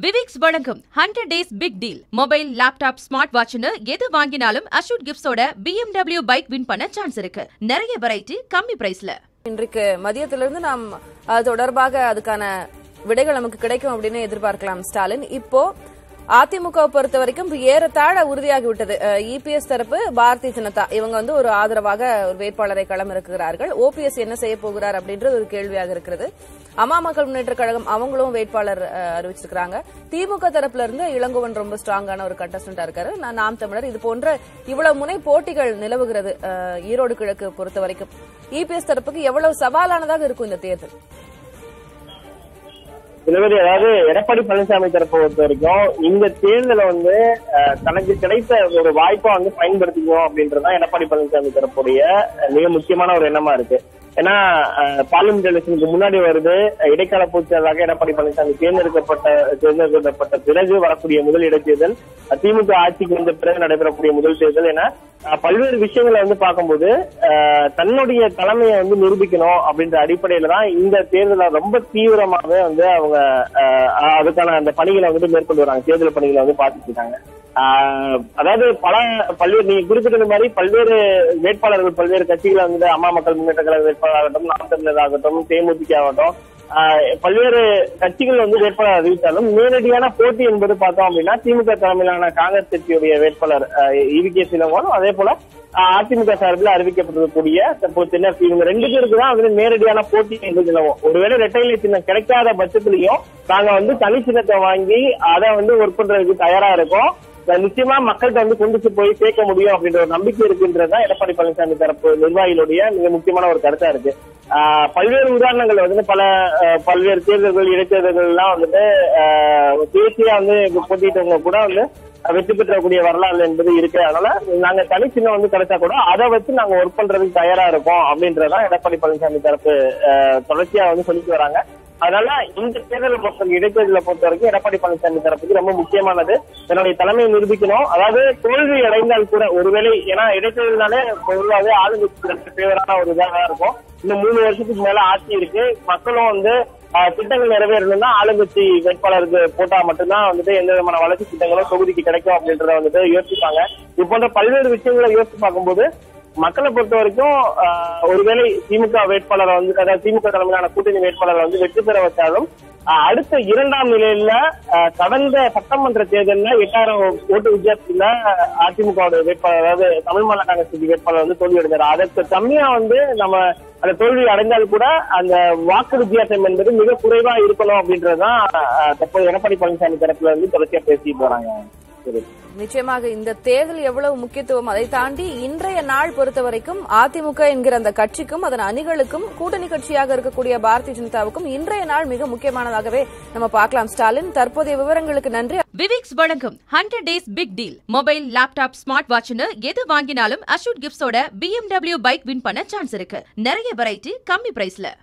விவிக்ஸ் வழங்கும் hundred days big deal mobile laptop smart வாட்ச்னு எது வாங்கினாலும் அஷூட் கிஃப்ட்ஸோட BMW பைக் வின் பண்ண சான்ஸ் இருக்கு நிறைய வெரைட்டி கம்மி பிரைஸ்ல இன்றைக்கு மதியத்திலிருந்து நாம் அது தொடர்பாக அதுக்கான விடைகள் நமக்கு கிடைக்கும் அப்படின்னு எதிர்பார்க்கலாம் ஸ்டாலின் இப்போ அதிமுக பொறுத்த வரைக்கும் இப்ப ஏறத்தாழ உறுதியாகி விட்டது இபிஎஸ் தரப்பு பாரதிய ஜனதா இவங்க வந்து ஒரு ஆதரவாக ஒரு வேட்பாளரை களம் இருக்கிறார்கள் ஓபிஎஸ் என்ன செய்ய போகிறார் அப்படின்றது ஒரு கேள்வியாக இருக்கிறது அம்மா மக்கள் முன்னேற்ற கழகம் அவங்களும் வேட்பாளர் அஹ், அறிவிச்சிருக்காங்க திமுக தரப்புல இருந்து இளங்கோவன் ரொம்ப ஸ்ட்ராங்கான ஒரு கண்டஸ்டன்டா இருக்காரு நான் நாம் தமிழர் இது போன்ற இவ்வளவு முனை போட்டிகள் நிலவுகிறது அஹ், ஈரோடு கிழக்கு பொறுத்த வரைக்கும் இபிஎஸ் தரப்புக்கு எவ்வளவு சவாலானதாக இருக்கும் இந்த தேர்தல் திலகதி அதாவது எடப்பாடி பழனிசாமி தரப்பை பொறுத்த வரைக்கும் இந்த தேர்தலை வந்து அஹ், தனக்கு கிடைத்த ஒரு வாய்ப்பை வந்து பயன்படுத்திக்கணும் அப்படின்றதுதான் எடப்பாடி பழனிசாமி தரப்புடைய அஹ், மிக முக்கியமான ஒரு எண்ணமா இருக்கு ஏன்னா பார்லிமெண்ட் எலெக்ஷனுக்கு முன்னாடி வருது அஹ், இடைக்கால பொதுச்செயலாளராக எடப்பாடி பழனிசாமி தேர்ந்தெடுக்கப்பட்ட தேர்ந்தெடுக்கப்பட்ட பிறகு வரக்கூடிய முதல் இடைத்தேர்தல் அஹ், திமுக ஆட்சிக்கு வந்த பிறகு நடைபெறக்கூடிய முதல் தேர்தல் என அஹ், பல்வேறு விஷயங்களை வந்து பார்க்கும்போது அஹ், தன்னுடைய தலைமையை வந்து நிரூபிக்கணும் அப்படின்ற அடிப்படையில தான் இந்த தேர்தலை ரொம்ப தீவிரமாகவே வந்து அவங்க அஹ், அதுக்கான அந்த பணிகளை வந்து மேற்கொண்டு வராங்க தேர்தல் பணிகளை வந்து பார்த்துட்டு இருக்காங்க ஆஹ், அதாவது பல பல்வேறு நீங்க குறிப்பிட்டது மாதிரி பல்வேறு வேட்பாளர்கள் பல்வேறு கட்சிகளை வந்து அம்மா மக்கள் முன்னேற்ற கழக வேட்பாளர் ஆகட்டும் நாம் தமிழர் ஆகட்டும் தேமுதிக ஆகட்டும் ஆஹ், பல்வேறு கட்சிகள் வந்து வேட்பாளர் அறிவித்தாலும் நேரடியான போட்டி என்பது பார்த்தோம் அப்படின்னா திமுக தலைமையிலான காங்கிரஸ் கட்சியுடைய வேட்பாளர் இவி கே சிலங்கோனும் அதே போல ஆஹ், அதிமுக சார்பில் அறிவிக்கப்பட்டிருக்கக்கூடிய தற்போது சின்னர் இவங்க ரெண்டு பேருக்கு தான் வந்து நேரடியான போட்டி என்பது நிலவும் ஒருவேளை இரட்டையிலை சின்னம் கிடைக்காத பட்சத்திலையும் நாங்க வந்து தனி சின்னத்தை வாங்கி அதை வந்து ஒர்க் பண்றதுக்கு தயாரா இருக்கோம் அது நிச்சயமா மக்கள்கிட்ட வந்து கொண்டு போய் சேர்க்க முடியும் அப்படின்ற ஒரு நம்பிக்கை இருக்குன்றதுதான் எடப்பாடி பழனிசாமி தரப்பு நிர்வாகிகளுடைய மிக முக்கியமான ஒரு கருத்தா இருக்கு ஆஹ் பல்வேறு உதாரணங்கள் வந்து பல ஆஹ் பல்வேறு தேர்தல்கள் இடைத்தேர்தல்கள் எல்லாம் வந்துட்டு ஆஹ் தேசியா வந்து போட்டிட்டவங்க கூட வந்து வெற்றி பெற்றக்கூடிய வரலாறு என்பது இருக்கு அதனால நாங்க தனி சின்னம் வந்து கிடைச்சா கூட அதை வச்சு நாங்க ஒர்க் பண்றதுக்கு தயாரா இருக்கோம் அப்படின்றதான் எடப்பாடி பழனிசாமி தரப்பு ஆஹ் தொடர்ச்சியா வந்து சொல்லிட்டு வராங்க அதனால இந்த தேர்தலை பொறுத்த இடைத்தேர்தலை பொறுத்த வரைக்கும் எடப்பாடி பழனிசாமி தரப்புக்கு ரொம்ப முக்கியமானது தன்னுடைய தலைமையை நிரூபிக்கணும் அதாவது தோல்வி அடைந்தால் கூட ஒருவேளை ஏன்னா இடைத்தேர்தல்னாலே பொதுவாகவே ஆளுங்கட்சி ஃபேவரான ஒரு இதாக இருக்கும் இன்னும் மூணு வருஷத்துக்கு மேல ஆட்சி இருக்கு மக்களும் வந்து ஆஹ், திட்டங்கள் நிறைவேறணும்னா ஆளுங்கட்சி வேட்பாளருக்கு போட்டா மட்டும்தான் வந்துட்டு எந்த விதமான வளர்ச்சி திட்டங்களும் தொகுதிக்கு கிடைக்கும் அப்படின்றத வந்துட்டு யோசிப்பாங்க இது போன்ற பல்வேறு விஷயங்களை யோசிச்சு பார்க்கும்போது மக்களை பொறுத்த வரைக்கும் ஆஹ், ஒருவேளை திமுக வேட்பாளரை வந்து அதாவது திமுக தலைமையிலான கூட்டணி வேட்பாளரை வந்து வெற்றி பெற வச்சாலும் ஆஹ், அடுத்த இரண்டாம் நிலையில ஆஹ், கடந்த சட்டமன்ற தேர்தலில் எட்டாயிரம் ஓட்டு வித்தியாசத்துல அதிமுக வேட்பாளர் அதாவது தமிழ் மாநில காங்கிரஸ் கட்சி வேட்பாளர் வந்து தோல்வி அடைந்தார் அதற்கு கம்மியா வந்து நம்ம அந்த தோல்வி அடைந்தால் கூட அந்த வாக்கு வித்தியாசம் என்பது மிக குறைவா இருக்கணும் அப்படின்றதுதான் ஆஹ், தற்போது எடப்பாடி பழனிசாமி தரப்புல இருந்து தொடர்ச்சியா பேசிட்டு வராங்க சரி நிச்சயமாக இந்த தேர்தல் எவ்வளவு முக்கியத்துவம் அதை தாண்டி இன்றைய நாள் பொறுத்த வரைக்கும் அதிமுக என்கிற அந்த கட்சிக்கும் அதன் அணிகளுக்கும் கூட்டணி கட்சியாக இருக்கக்கூடிய பாரதிய ஜனதாவுக்கும் இன்றைய நாள் மிக முக்கியமானதாகவே நம்ம பார்க்கலாம் ஸ்டாலின் தற்போதைய விவரங்களுக்கு நன்றி விவிக்ஸ் வழங்கும் hundred days big deal mobile laptop smart வாட்ச்னு எது வாங்கினாலும் அஷூட் கிஃப்ட்ஸோட BMW பைக் வின் பண்ண சான்ஸ் இருக்கு நிறைய வெரைட்டி கம்மி பிரைஸ்ல